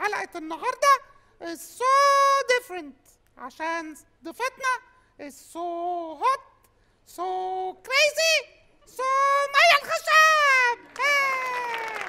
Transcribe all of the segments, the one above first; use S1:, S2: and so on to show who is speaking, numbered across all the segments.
S1: حلقة النهاردة is so different عشان ضيفتنا is so hot so crazy so مية الخشب hey!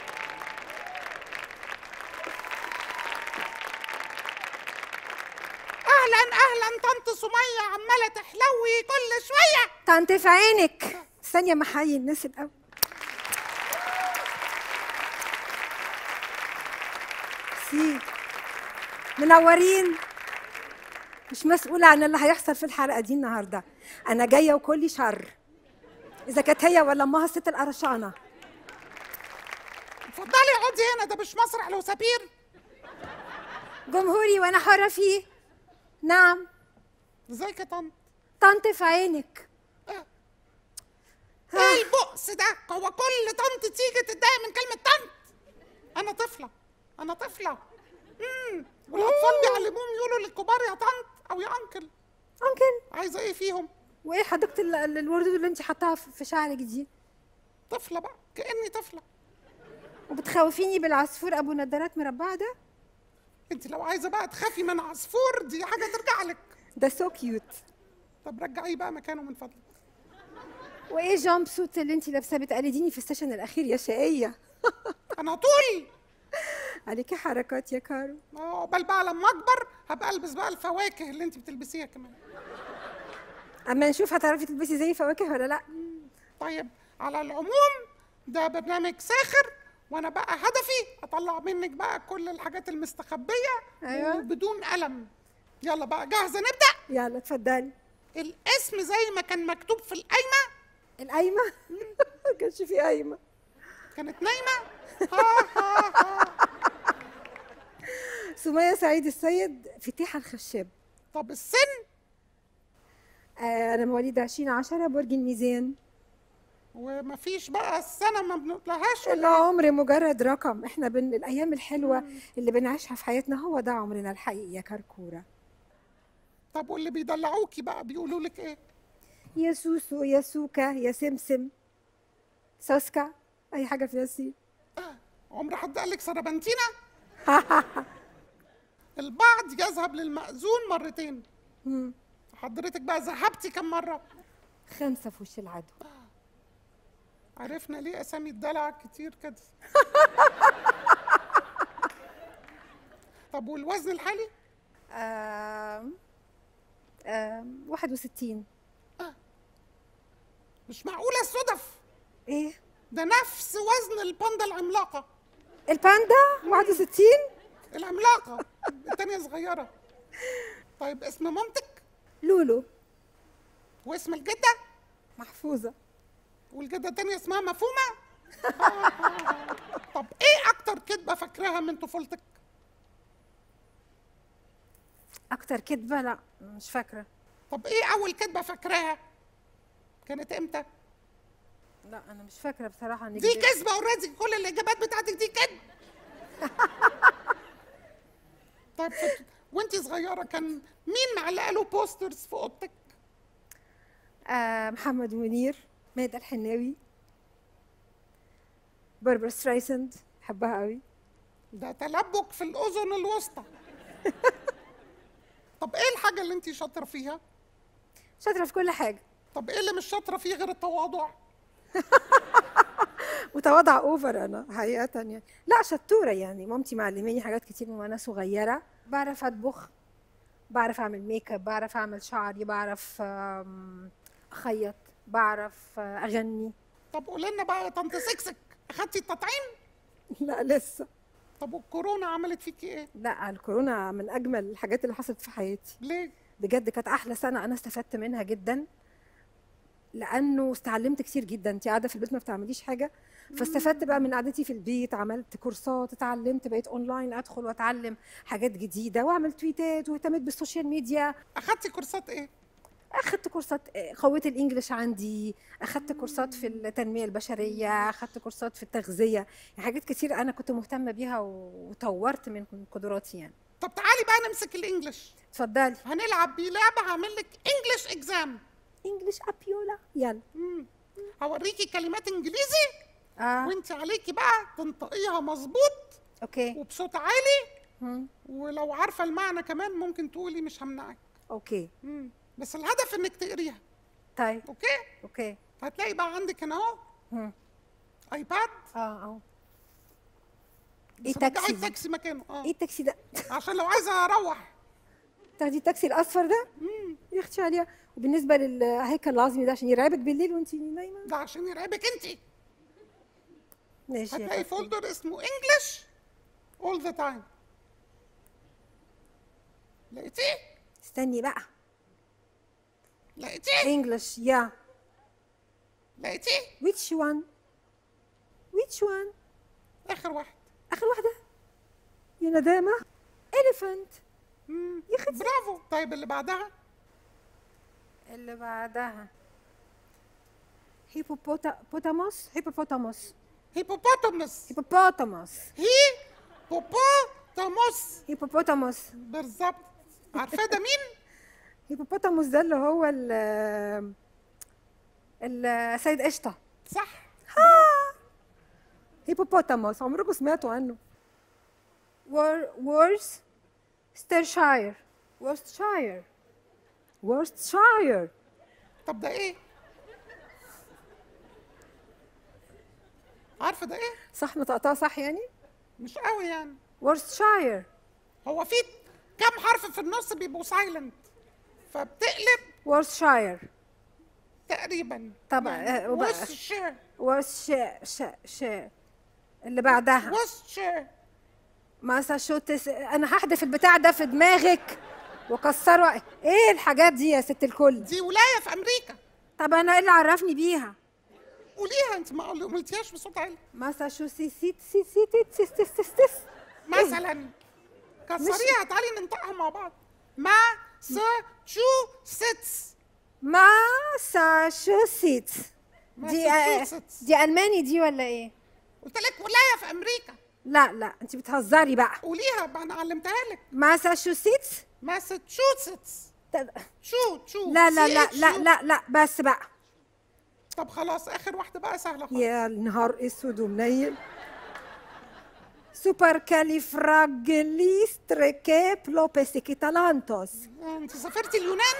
S1: اهلا اهلا طنط سمية عمالة تحلوي كل شوية
S2: طنط في عينك ثانية ما حيي الناس الأول سي منورين مش مسؤولة عن اللي هيحصل في الحلقة دي النهاردة أنا جاية وكلي شر إذا كانت هي ولا أمها الست القرشانة
S1: اتفضلي اقعدي هنا ده مش مسرح لو سبير
S2: جمهوري وأنا حرة فيه نعم
S1: ازيك يا طنط
S2: طنط في عينك
S1: ايه البؤس ده هو كل طنط تيجي تتضايق من كلمة طنط انا طفلة انا طفلة امم والاطفال بيعلموهم يقولوا للكبار يا طنط او يا انكل
S2: ممكن
S1: عايزة ايه فيهم
S2: وإيه حضرتك ال- ال- الوردود اللي أنت حطاها في في شعرك دي
S1: طفلة بقى كأني طفلة
S2: وبتخوفيني بالعصفور أبو نضارات مربعة ده
S1: انت لو عايزة بقى تخافي من عصفور دي حاجة ترجع لك
S2: ده سو كيوت
S1: طب رجعيه بقى مكانه من فضلك
S2: وايه جامب سوت اللي انت لابساه بتقلديني في السيشن الاخير يا شقيه
S1: انا طول
S2: عليكي حركات يا كارو
S1: اه قبل بقى لما اكبر هبقى البس بقى الفواكه اللي انت بتلبسيها كمان
S2: اما نشوف هتعرفي تلبسي زي فواكه ولا لا
S1: طيب على العموم ده برنامج ساخر وانا بقى هدفي اطلع منك بقى كل الحاجات المستخبيه
S2: أيوة.
S1: وبدون الم يلا بقى جاهزه نبدا
S2: يلا اتفضلي
S1: الاسم زي ما كان مكتوب في القايمه
S2: القايمه ما كانش في قايمه
S1: كانت نايمه ها ها ها
S2: سمية سعيد السيد فتيحة الخشاب
S1: طب السن
S2: آه انا مواليد 20 10 برج الميزان
S1: ومفيش بقى السنه ما بنقولهاش ولا
S2: العمر مجرد رقم احنا بن... الايام الحلوه اللي بنعيشها في حياتنا هو ده عمرنا الحقيقي يا كركوره
S1: طب واللي بيدلعوكي بقى بيقولوا لك ايه
S2: يا سوسو يا سوكا يا سمسم سوسكا اي حاجه فيها سي
S1: عمر حد قال لك سربنتينا البعض يذهب للمأذون مرتين
S2: مم.
S1: حضرتك بقى ذهبتي كم مرة
S2: خمسه في وش العدو
S1: عرفنا ليه أسامي الدلع كتير كده طب والوزن الحالي
S2: آم... آم... 61
S1: مش معقولة الصدف
S2: ايه
S1: ده نفس وزن الباندا العملاقة
S2: الباندا 61
S1: العملاقة التانية صغيرة طيب اسم مامتك
S2: لولو
S1: واسم الجدة
S2: محفوظه
S1: والجدة التانية اسمها مفهومة طب ايه أكتر كدبة فاكراها من طفولتك؟
S2: اكتر كدبه لا مش فاكره
S1: طب ايه أول كدبة فاكراها؟ كانت امتى؟
S2: لا انا مش فاكره بصراحه ان
S1: دي كذبة اوريدي كل الإجابات بتاعتك دي كذب طيب فت... وانت صغيرة كان مين معلقة له بوسترز في أوضتك؟
S2: آه محمد منير ماده الحناوي باربرا سترايسند بحبها قوي
S1: ده تلبك في الأذن الوسطى طب ايه الحاجة اللي انت شاطرة فيها؟
S2: شاطره في كل حاجه
S1: طب ايه اللي مش شاطرة فيه غير التواضع؟
S2: متواضعه اوفر انا حقيقه يعني لا شطوره يعني مامتي معلماني حاجات كتير من وانا صغيره بعرف اطبخ بعرف اعمل ميك اب بعرف اعمل شعري بعرف آم، اخيط بعرف آه، اغني
S1: طب قولي لنا بقى يا طنط سكسك اخدتي التطعيم؟
S2: لا لسه
S1: طب والكورونا عملت فيكي ايه؟
S2: لا الكورونا من اجمل الحاجات اللي حصلت في حياتي
S1: ليه؟
S2: بجد كانت احلى سنه انا استفدت منها جدا لانه استعلمت كتير جدا انت قاعده في البيت ما بتعمليش حاجه فاستفدت بقى من قعدتي في البيت عملت كورسات اتعلمت بقيت اونلاين ادخل واتعلم حاجات جديده واعمل تويتات واهتميت بالسوشيال ميديا
S1: اخدتي كورسات ايه؟
S2: اخدت كورسات آه، قويت الانجليش عندي اخدت كورسات في التنميه البشريه اخدت كورسات في التغذيه يعني حاجات كتير انا كنت مهتمه بيها وطورت من قدراتي يعني
S1: طب تعالي بقى نمسك الانجليش
S2: اتفضلي
S1: هنلعب بيه لعبة هعمل لك انجليش اكزام
S2: انجليش ابيولا يلا
S1: هوريكي كلمات انجليزي
S2: اه
S1: وانت عليكي بقى تنطقيها مظبوط
S2: اوكي
S1: وبصوت عالي
S2: مم.
S1: ولو عارفه المعنى كمان ممكن تقولي مش همنعك
S2: اوكي
S1: مم. بس الهدف انك تقريها
S2: طيب
S1: اوكي
S2: اوكي
S1: هتلاقي بقى عندك هنا اهو
S2: مم.
S1: ايباد
S2: اه اه ايه
S1: بس رجعي
S2: تاكسي دي؟
S1: التاكسي مكانه اه
S2: ايه التاكسي ده
S1: عشان لو عايزه اروح
S2: تاخدي التاكسي الاصفر ده يا اختي عليا وبالنسبه للهيكل العظمي ده عشان يرعبك بالليل وانت نايمه
S1: ده عشان يرعبك انت
S2: ماشي يا
S1: هتلاقي
S2: كابتن.
S1: فولدر اسمه انجلش اول ذا تايم لقيتيه
S2: استني بقى
S1: لقيتيه
S2: انجلش يا
S1: لقيتيه
S2: which one which one
S1: اخر واحد
S2: اخر واحده يا ندامه elephant
S1: مم.
S2: يا اختي
S1: برافو طيب اللي بعدها
S2: اللي بعدها هيبوبوتاموس هيبوبوتاموس
S1: هيبوبوتاموس
S2: هيبوبوتاموس
S1: هيبوبوتاموس
S2: هيبوبوتاموس
S1: بالظبط عارفاه ده مين؟
S2: هيبوبوتاموس ده اللي هو ال السيد قشطه
S1: صح
S2: هيبوبوتاموس عمركم سمعتوا عنه وور وورس ستيرشاير وورستشاير وورستشاير
S1: طب ده ايه؟ عارفه ده ايه؟
S2: صح نطقتها صح يعني
S1: مش قوي يعني
S2: وورستشاير
S1: هو في كام حرف في النص بيبقوا سايلنت فبتقلب
S2: وورستشاير
S1: تقريبا
S2: طب
S1: يعني
S2: آه، وبقى
S1: وش
S2: وش ش ش اللي بعدها
S1: وش
S2: ماساتشوتس انا هحدف البتاع ده في دماغك واكسره ايه الحاجات دي يا ست الكل
S1: دي ولايه في امريكا
S2: طب انا ايه اللي عرفني بيها
S1: قوليها انت ما قل- قلتيهاش بصوت عالي
S2: ماساتشوتس سيت سيت سيت سيت سيت سيت سيت
S1: مثلا كسريها تعالي ننطقها مع بعض ما س تشو ستس
S2: ماساتشوستس دي آه،
S1: ماساتشوستس.
S2: دي الماني دي ولا ايه
S1: قلت لك ولايه في امريكا
S2: لا لا انت بتهزري بقى
S1: قوليها بقى انا علمتها لك
S2: ماساتشوستس
S1: ماساتشوستس
S2: طب-
S1: شو تشو
S2: لا لا
S1: سي
S2: لا
S1: اتش
S2: لا
S1: يو.
S2: لا لا بس بقى
S1: طب خلاص اخر واحده بقى سهله خالص
S2: يا نهار اسود ومنيل سوبر كاليفراجيليستريكيبلوبيسيكيتالانتوس
S1: انت سافرتي اليونان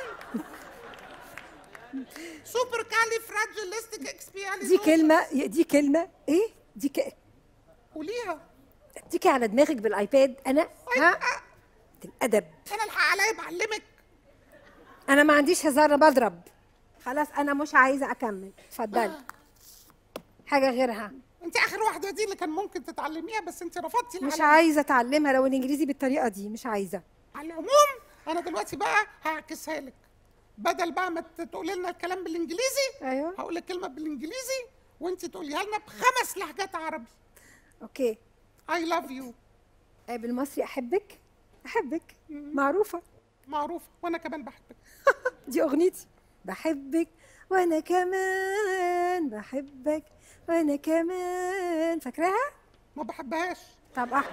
S1: سوبر كالي فراجيلستيك اكسبياليزوس
S2: دي كلمة دي كلمة ايه دي ك...
S1: قوليها
S2: دي على دماغك بالايباد انا ها
S1: أه،
S2: الادب
S1: انا الحق عليا بعلمك
S2: انا ما عنديش هزار أنا بضرب خلاص انا مش عايزة اكمل اتفضلي حاجة غيرها
S1: انت اخر واحده دي اللي كان ممكن تتعلميها بس انت رفضتي
S2: مش
S1: العلم.
S2: عايزة اتعلمها لو الانجليزي بالطريقة دي مش عايزة
S1: على العموم انا دلوقتي بقى هعكسها لك بدل بقى ما تقولي لنا الكلام بالانجليزي
S2: ايوه
S1: هقول لك كلمه بالانجليزي وانت تقوليها لنا بخمس لهجات عربي
S2: اوكي
S1: اي لاف يو
S2: آه، بالمصري احبك احبك معروفة
S1: معروفه وانا كمان بحبك
S2: دي اغنيتي بحبك وانا كمان بحبك وانا كمان فاكراها
S1: ما بحبهاش
S2: طب أح...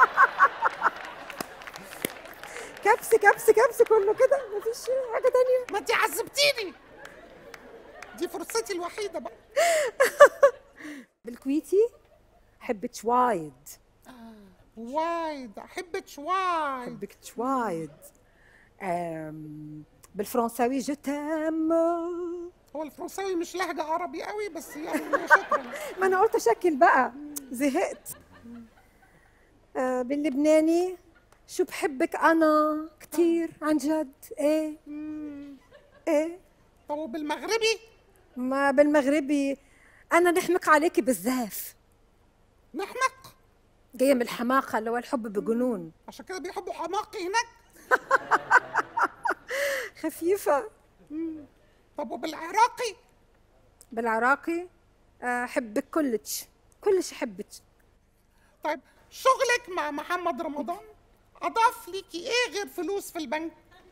S2: كبس كبس كبس كله كده مفيش حاجه تانية
S1: ما انت عذبتيني دي فرصتي الوحيده بقى
S2: بالكويتي حبك وايد
S1: وايد احبك وايد
S2: حبك وايد أم... بالفرنساوي جو تام
S1: هو الفرنساوي مش لهجه عربي قوي بس يعني شكرا
S2: ما انا قلت اشكل بقى زهقت آه باللبناني شو بحبك انا كتير عن جد ايه
S1: مم.
S2: ايه
S1: طب وبالمغربي
S2: ما بالمغربي انا نحمق عليكي بالزاف
S1: نحمق
S2: جايه من الحماقه اللي هو الحب بجنون
S1: عشان كده بيحبوا حماقي هناك
S2: خفيفه
S1: طب وبالعراقي
S2: بالعراقي آه، حبك كلش كلش احبك
S1: طيب شغلك مع محمد رمضان اضاف ليكي ايه غير فلوس في البنك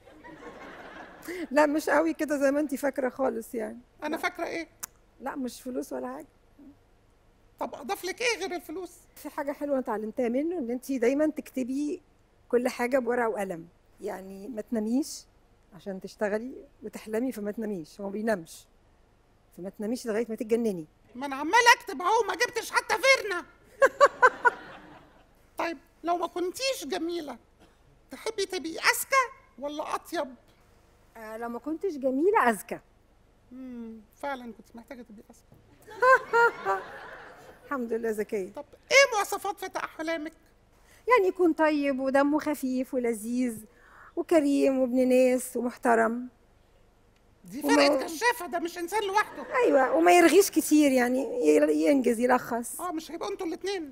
S2: لا مش قوي كده زي ما انت فاكره خالص يعني
S1: انا فاكره ايه
S2: لا مش فلوس ولا حاجه
S1: طب اضاف لك ايه غير الفلوس
S2: في حاجه حلوه اتعلمتها منه ان انت دايما تكتبي كل حاجه بورقه وقلم يعني ما تناميش عشان تشتغلي وتحلمي فما تناميش هو ما بينامش فما تناميش لغايه ما تتجنني
S1: ما انا عمال اكتب اهو ما جبتش حتى فيرنا طيب لو ما كنتيش جميله تحبي تبقي اذكى ولا اطيب
S2: آه لو ما كنتش جميله اذكى
S1: امم فعلا كنت محتاجه تبقي اذكى
S2: الحمد لله ذكيه
S1: طب ايه مواصفات فتى احلامك
S2: يعني يكون طيب ودمه خفيف ولذيذ وكريم وابن ناس ومحترم
S1: دي
S2: وما-
S1: فرقه كشافه ده مش انسان لوحده
S2: ايوه وما يرغيش كتير يعني ي- ينجز يلخص
S1: اه مش هيبقوا انتوا الاثنين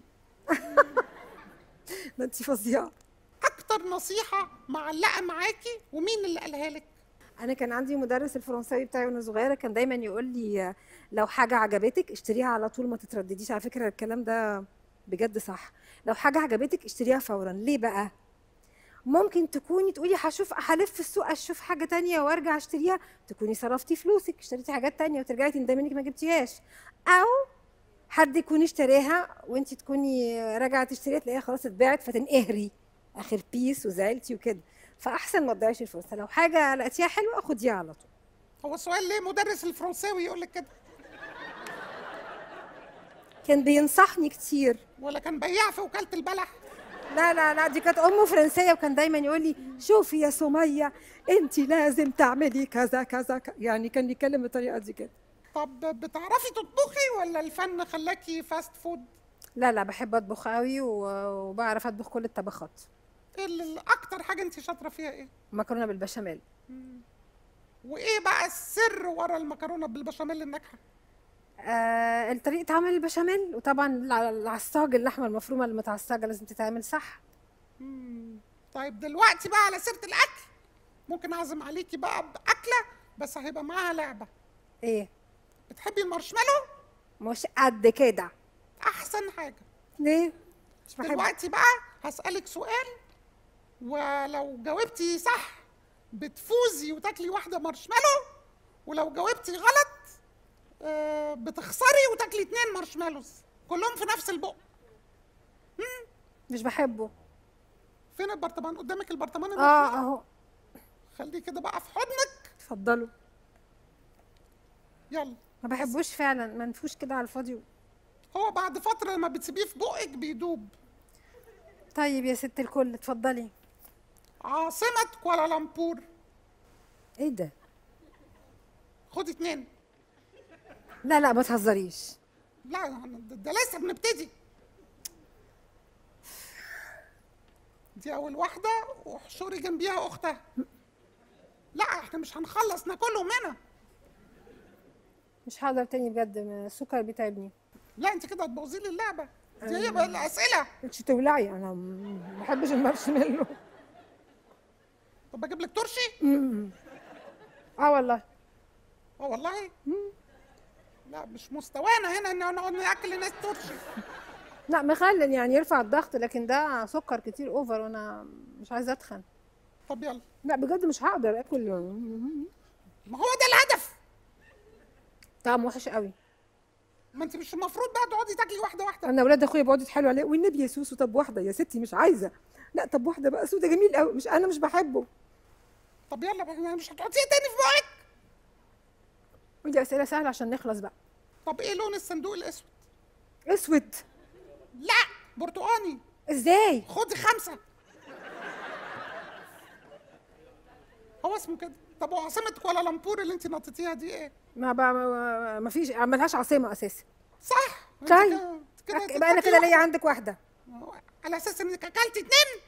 S2: ده انت فظيعه
S1: اكتر نصيحه معلقه معاكي ومين اللي قالها لك
S2: انا كان عندي مدرس الفرنساوي بتاعي وانا صغيره كان دايما يقول لي آه، لو حاجه عجبتك اشتريها على طول ما تتردديش على فكره الكلام ده بجد صح لو حاجه عجبتك اشتريها فورا ليه بقى ممكن تكوني تقولي هشوف هلف في السوق اشوف حاجه تانية وارجع اشتريها تكوني صرفتي فلوسك اشتريتي حاجات تانية وترجعي تندمي انك ما جبتيهاش او حد يكون اشتراها وانت تكوني راجعه تشتريها تلاقيها خلاص اتباعت فتنقهري اخر بيس وزعلتي وكده فاحسن ما تضيعيش الفرصه لو حاجه لقيتيها حلوه خديها على طول
S1: هو السؤال ليه مدرس الفرنساوي يقول لك كده
S2: كان بينصحني كتير
S1: ولا كان بياع في وكاله البلح
S2: لا لا لا دي كانت امه فرنسيه وكان دايما يقول لي شوفي يا سميه انت لازم تعملي كذا كذا ك- يعني كان بيتكلم بالطريقه دي كده
S1: طب بتعرفي تطبخي ولا الفن خلاكي فاست فود
S2: لا لا بحب اطبخ قوي و- وبعرف اطبخ كل الطبخات
S1: ايه اللي اكتر حاجه انت شاطره فيها ايه
S2: مكرونه بالبشاميل
S1: وايه بقى السر ورا المكرونه بالبشاميل الناجحه
S2: آه طريقه عمل البشاميل وطبعا الع- العصاج اللحمه المفرومه المتعصجه لازم تتعمل صح
S1: مم. طيب دلوقتي بقى على سيره الاكل ممكن اعزم عليكي بقى باكله بس هيبقى معاها لعبه
S2: ايه
S1: بتحبي المارشميلو
S2: مش قد كده
S1: احسن حاجه
S2: ليه مش بحب
S1: دلوقتي بقى هسألك سؤال ولو جاوبتي صح بتفوزي وتاكلي واحدة مارشميلو ولو جاوبتي غلط آه، بتخسري وتاكلي اتنين مارشميلوز كلهم في نفس البق
S2: مش بحبه
S1: فين البرطمان قدامك البرطمان
S2: اه
S1: المرفوع
S2: اهو
S1: خليه كده بقى في حضنك
S2: اتفضلوا
S1: يلا
S2: ما بحبوش فعلا منفوش كده على الفاضي
S1: هو بعد فترة لما بتسيبيه في بقك بيدوب
S2: طيب يا ست الكل اتفضلي
S1: عاصمة كوالالمبور
S2: ايه ده
S1: خدي اتنين
S2: لا لا ما تهزريش
S1: لا ده, ده لسه بنبتدي دي اول واحده واحشري جنبيها اختها لا احنا مش هنخلص ناكلهم هنا
S2: مش هقدر تاني بجد السكر بيتعبني
S1: لا انت كده هتبوظي لي اللعبه دي هي بقى الاسئله
S2: انت تولعي انا ما بحبش المارشميلو
S1: طب اجيب لك ترشي
S2: اه والله
S1: اه والله لا مش مستوانا هنا ان نقعد ناكل ناس ترشي
S2: لا مخلل يعني يرفع الضغط لكن ده سكر كتير اوفر وانا مش عايزه اتخن
S1: طب يلا
S2: لا بجد مش هقدر اكل
S1: ما هو ده الهدف
S2: طعم وحش قوي
S1: ما انت مش المفروض بقى تقعدي تاكلي واحده واحده
S2: انا اولاد اخويا بيقعدوا يتحايلوا عليا والنبي يا سوسو طب واحده يا ستي مش عايزه لا طب واحده بقى سودا جميل قوي مش انا مش بحبه
S1: طب يلا بقى يعني مش هتحطيه تاني في بقك
S2: ودي اسئله سهله عشان نخلص بقى
S1: طب ايه لون الصندوق الاسود
S2: اسود
S1: لا برتقاني
S2: ازاي
S1: خدي خمسة هو اسمه كده طب وعاصمة كوالالمبور اللي انت نطيتيها دي ايه؟
S2: ما بقى ما, ما فيش عملهاش عاصمه اساسا
S1: صح انت
S2: طيب.
S1: كده- كده
S2: أك- بقى انا
S1: تاكلي
S2: كده ليا
S1: واحدة.
S2: عندك واحده
S1: على اساس انك اكلت اتنين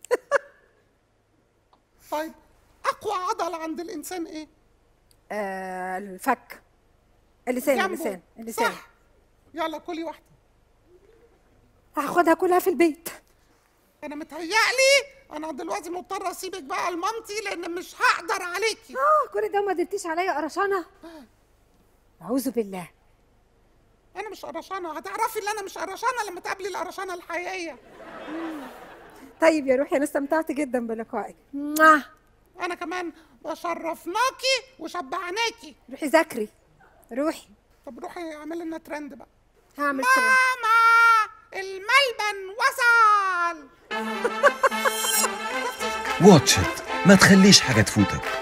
S1: طيب اقوى عضلة عند الانسان ايه؟
S2: آه الفك اللسان
S1: جنبه.
S2: اللسان اللسان
S1: صح يلا كلي واحدة
S2: هاخدها كلها في البيت
S1: انا متهيألي انا دلوقتي مضطرة اسيبك بقى لمامتي لان مش هقدر عليكي
S2: اه كل ده وما قدرتيش عليا قرشانه اعوذ بالله
S1: انا مش قرشانة هتعرفي ان انا مش قرشانة لما تقابلي القرشانة الحقيقية
S2: طيب يا روحي انا استمتعت جدا بلقائك موah.
S1: انا كمان شرفناكي وشبعناكي
S2: روحي ذاكري روحي
S1: طب روحي اعملي لنا ترند بقى
S2: هعمل كده
S1: ماما الملبن وصل
S3: واتش إت ما تخليش حاجة تفوتك